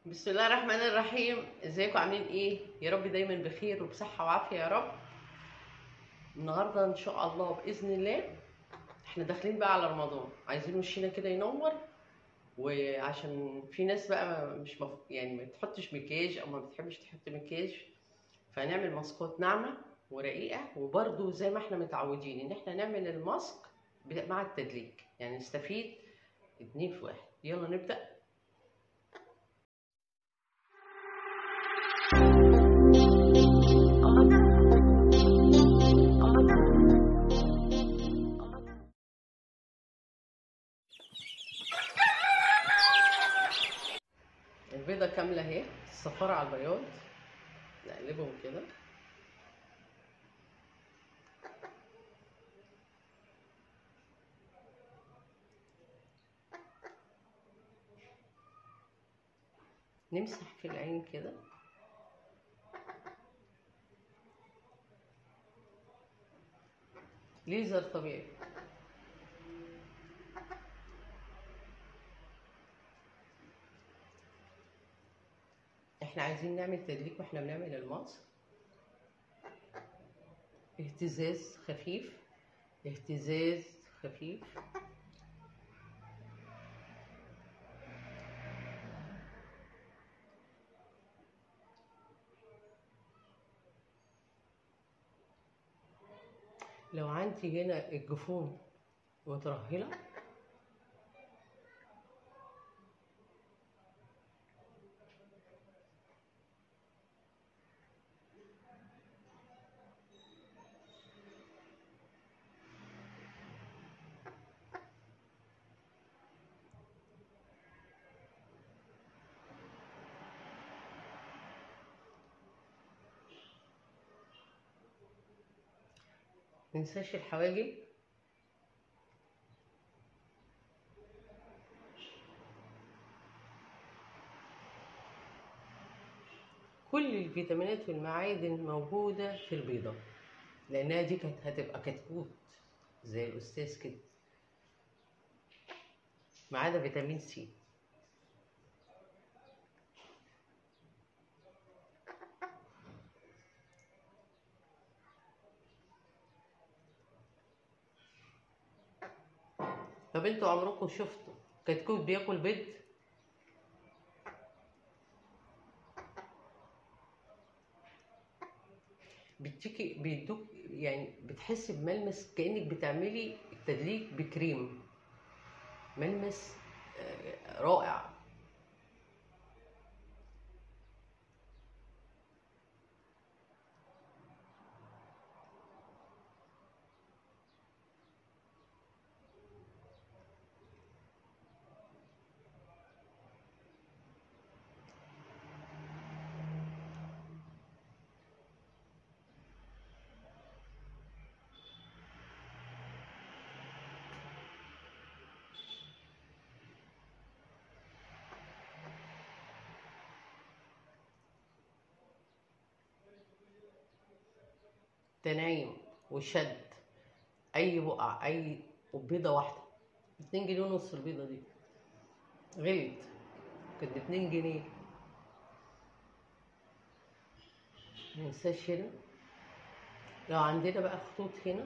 بسم الله الرحمن الرحيم ازيكم عاملين ايه يا رب دايما بخير وبصحه وعافيه يا رب النهارده ان شاء الله باذن الله احنا داخلين بقى على رمضان عايزين وشنا كده ينور وعشان في ناس بقى مش مف... يعني ما تحطش مكياج او ما بتحبش تحط مكياج فهنعمل ماسكات ناعمه ورقيقه وبرده زي ما احنا متعودين ان احنا نعمل الماسك مع التدليك يعني نستفيد اتنين في واحد يلا نبدأ البيضة كاملة اهي الصفارة على البياض نقلبهم كده نمسح في العين كده ليزر طبيعي احنا عايزين نعمل تدليك واحنا بنعمل الماسك اهتزاز خفيف اهتزاز خفيف لو عندي هنا الجفون مترهلة مننساش الحواجب كل الفيتامينات والمعادن موجودة في البيضة لأنها دي كانت هتبقى كتكوت زي الأستاذ كده ما عدا فيتامين سي طب انتوا عمركم شفتوا كتكوت بياكل بيض بتيجي بيدوك يعني بتحس بملمس كانك بتعملي التدليك بكريم ملمس رائع تنايم وشد اي بقع اي بيضه واحده اتنين جنيه ونص البيضه دي غلت كانت باتنين جنيه مننساش هنا لو عندنا بقى خطوط هنا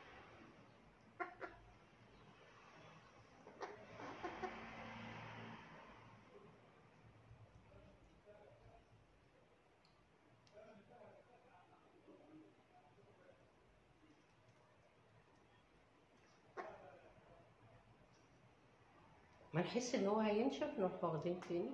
ما نحس ان هو هينشف نروح واخدين تاني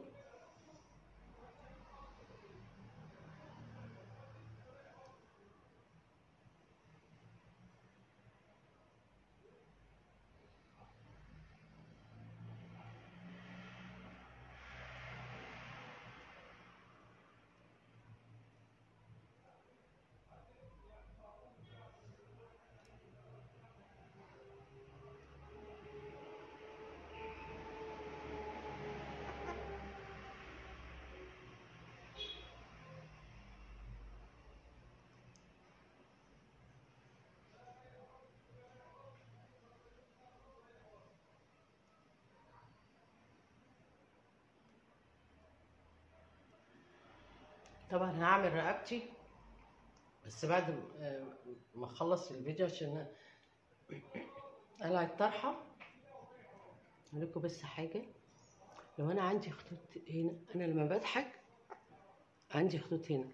طبعا هعمل رقبتي بس بعد م- آه، ما اخلص الفيديو عشان اقلع الطرحه اقول لكم بس حاجه لو انا عندي خطوط هنا انا لما بضحك عندي خطوط هنا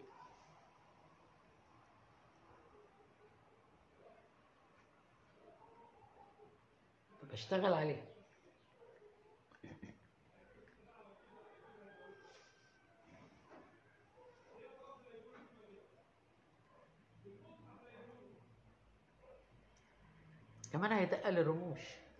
بشتغل عليها كمان هيتقل الرموش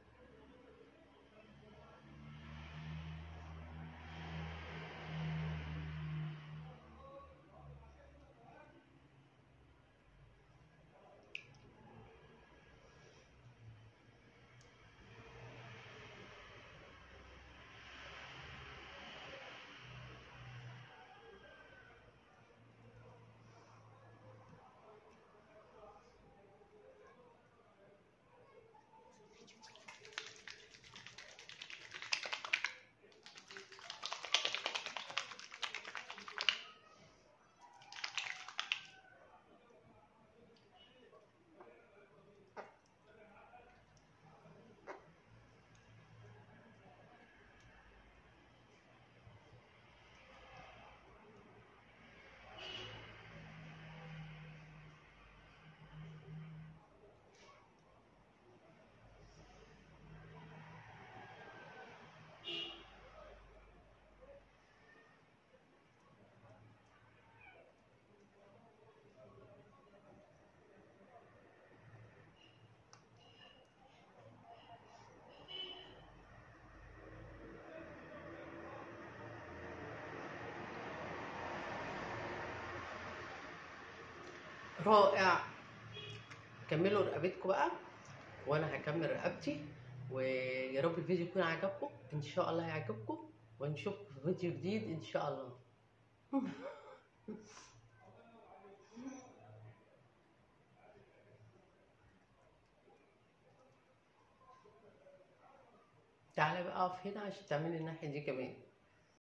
رائع كملوا رقبتكم بقى وانا هكمل رقبتي ويا رب الفيديو يكون عجبكم ان شاء الله يعجبكم ونشوفكم في فيديو جديد ان شاء الله تعالى بقى اقف هنا عشان تعملي الناحيه دي كمان